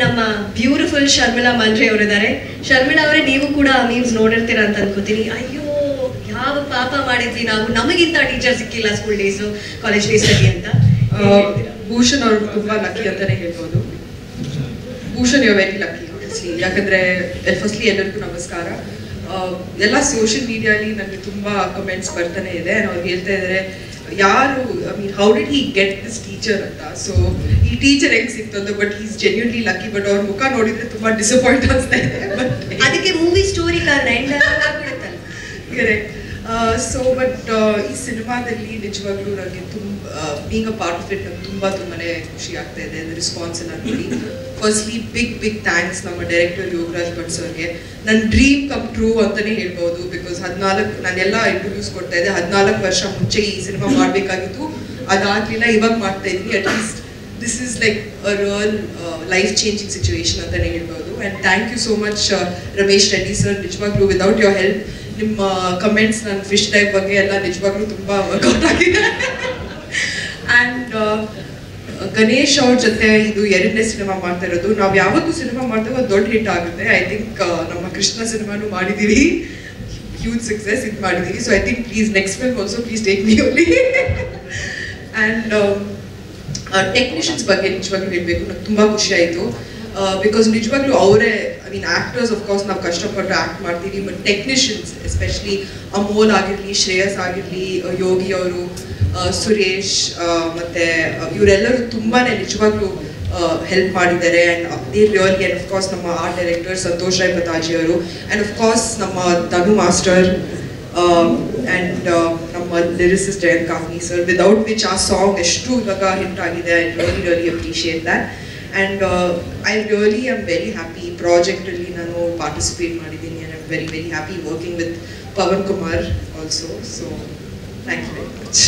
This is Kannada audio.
ನಮ್ಮ ಬ್ಯೂಟಿಫುಲ್ ಶರ್ಮಿಳಾ ಮಂಡ್ರೆ ಅವರಿದ್ದಾರೆ ಶರ್ಮಿಳಾ ಅವರೇ ನೀವು ಕೂಡ ಮೀಮ್ಸ್ ನೋಡಿರ್ತೀರ ಅಂತ ಅನ್ಕೋತೀನಿ ಅಯ್ಯೋ ಯಾವ ಪಾಪ ಮಾಡಿದ್ವಿ ನಾವು ನಮಗಿಂತ ಟೀಚರ್ ಸಿಕ್ಕಿಲ್ಲ ಸ್ಕೂಲ್ ಡೇಸು ಕಾಲೇಜ್ ಡೇಸಲ್ಲಿ ಅಂತ ಆ, ಭೂಷಣ್ ಅವ್ರು ತುಂಬಾ ಲಕ್ಕಿ ಅಂತಾನೆ ಹೇಳ್ಬೋದು ಭೂಷಣ್ ಯು ವೆರಿ ಲಕ್ಕಿ ಯಾಕಂದ್ರೆ ಫಸ್ಟ್ಲಿ ಎಲ್ಲರಿಗೂ ನಮಸ್ಕಾರ ಆ, ಎಲ್ಲ ಸೋಷಿಯಲ್ ಮೀಡಿಯಾಲಿ ನನಗೆ ತುಂಬಾ ಕಮೆಂಟ್ಸ್ ಬರ್ತಾನೆ ಇದೆ and ಅವ್ರು ಹೇಳ್ತಾ ಇದ್ದಾರೆ ಯಾರು I mean how did he get this teacher ಅಂತ ಸೊ ಈ ಟೀಚರ್ ಹೆಂಗ್ ಸಿಕ್ತಂತ but is genuinely lucky but ಅವ್ರ ಮುಖ ನೋಡಿದ್ರೆ ತುಂಬಾ ಡಿಸಪಾಯಿಂಟ್ ಆಗ್ತಾ ಇದೆ ಬಟ್ ಅದಕ್ಕೆ ಮೂವಿ ಸ್ಟೋರಿ ಕಾರಣ ಎಂಡ್ ಆಗ್ಬಿಡುತ್ತಲ್ಲ ಕರೆಕ್ಟ್ ಸೊ ಬಟ್ ಈ ಸಿನಿಮಾದಲ್ಲಿ ನಿಜವಾಗ್ಲೂ ನನಗೆ ತುಂಬ being a part of it ನಂಗೆ ತುಂಬ ತುಂಬಾನೇ ಖುಷಿ ಆಗ್ತಾ ಇದೆ ರೆಸ್ಪಾನ್ಸ್ ಎಲ್ಲ ನೋಡಿ ಫಸ್ಟ್ಲಿ ಬಿಗ್ ಬಿಗ್ ಥ್ಯಾಂಕ್ಸ್ ನಮ್ಮ ಡೈರೆಕ್ಟರ್ ಯೋಗರಾಜ್ ಭಟ್ ಸರ್ಗೆ ನನ್ನ ಡ್ರೀಮ್ ಕಮ್ ಟ್ರೂ ಅಂತಾನೆ ಹೇಳ್ಬೋದು ಬಿಕಾಸ್ ಹದಿನಾಲ್ಕು ನಾನೆಲ್ಲ ಇಂಟರ್ವ್ಯೂಸ್ ಕೊಡ್ತಾ ಇದ್ದೆ ಹದಿನಾಲ್ಕು ವರ್ಷ ಮುಂಚೆ ಈ ಸಿನಿಮಾ ಮಾಡಬೇಕಾಗಿತ್ತು ಅದಾಗಲಿಲ್ಲ ಇವಾಗ ಮಾಡ್ತಾ ಇದ್ದೀನಿ at least this is like a real life changing situation ಅಂತಾನೆ ಹೇಳ್ಬೋದು and thank you so much Ramesh Reddy sir ನಿಜವಾಗ್ಲೂ ವಿದೌಟ್ ಯೋರ್ ಹೆಲ್ಪ್ ನಿಮ್ಮ ಕಮೆಂಟ್ಸ್ ನನ್ನ ಫಿಶ್ ಟೈಪ್ ಬಗ್ಗೆ ಎಲ್ಲ ನಿಜವಾಗ್ಲೂ ತುಂಬ ವರ್ಕೌಟ್ ಆಗಿದೆ ಆ್ಯಂಡ್ ಗಣೇಶ್ ಅವ್ರ ಜೊತೆ ಇದು ಎರಡನೇ ಸಿನಿಮಾ ಮಾಡ್ತಾ ಇರೋದು ನಾವು ಯಾವತ್ತೂ ಸಿನಿಮಾ ಮಾಡಿದಾಗ ಒಂದು ದೊಡ್ಡ ಹಿಟ್ ಆಗುತ್ತೆ ಐ ಥಿಂಕ್ ನಮ್ಮ ಕೃಷ್ಣ ಸಿನಿಮಾನು ಮಾಡಿದ್ದೀವಿ ಹ್ಯೂಜ್ ಸಕ್ಸಸ್ ಇದು ಮಾಡಿದ್ದೀವಿ so I think please next film also please take me only and technicians ಬಗ್ಗೆ ನಿಜವಾಗ್ಲೂ ಹೇಳಬೇಕು ನಂಗೆ ತುಂಬ ಖುಷಿ ಆಯಿತು ಬಿಕಾಸ್ ನಿಜವಾಗ್ಲೂ ಅವರೇ ಐ ಮೀನ್ ಆ್ಯಕ್ಟರ್ಸ್ ಆಫ್ಕೋರ್ಸ್ ನಾವು ಕಷ್ಟಪಟ್ಟು ಆ್ಯಕ್ಟ್ ಮಾಡ್ತೀವಿ ಬಟ್ ಟೆಕ್ನಿಷಿಯನ್ಸ್ ಎಸ್ಪೆಷಲಿ ಅಮೋಲ್ ಆಗಿರಲಿ ಶ್ರೇಯಸ್ ಆಗಿರಲಿ ಯೋಗಿ ಅವರು ಸುರೇಶ್ ಆ, ಮತ್ತೆ ಇವರೆಲ್ಲರೂ ತುಂಬಾ ನಿಜವಾಗ್ಲೂ ಹೆಲ್ಪ್ ಮಾಡಿದ್ದಾರೆ and they really and of course ನಮ್ಮ ಆರ್ಟ್ ಡೈರೆಕ್ಟರ್ ಸಂತೋಷ್ ರಾಯ್ ಪತಾಜಿ ಅವರು ಆ್ಯಂಡ್ ಅಫ್ಕೋರ್ಸ್ ನಮ್ಮ ಧನು ಮಾಸ್ಟರ್ ಆ್ಯಂಡ್ ನಮ್ಮ ಲಿರಿಸಿಸ್ಟ್ ಜಯಂತ್ ಕಾಫ್ನಿ ಸರ್ ವಿದೌಟ್ ವಿಚ್ ಆ ಸಾಂಗ್ ಎಷ್ಟು ಇವಾಗ ಹಿಟ್ ಆಗಿದೆ I really really appreciate that and I really am very happy ಈ ಪ್ರಾಜೆಕ್ಟಲ್ಲಿ ನಾನು ಪಾರ್ಟಿಸಿಪೇಟ್ ಮಾಡಿದ್ದೀನಿ and I'm very very happy working with Pavan Kumar also so thank you very much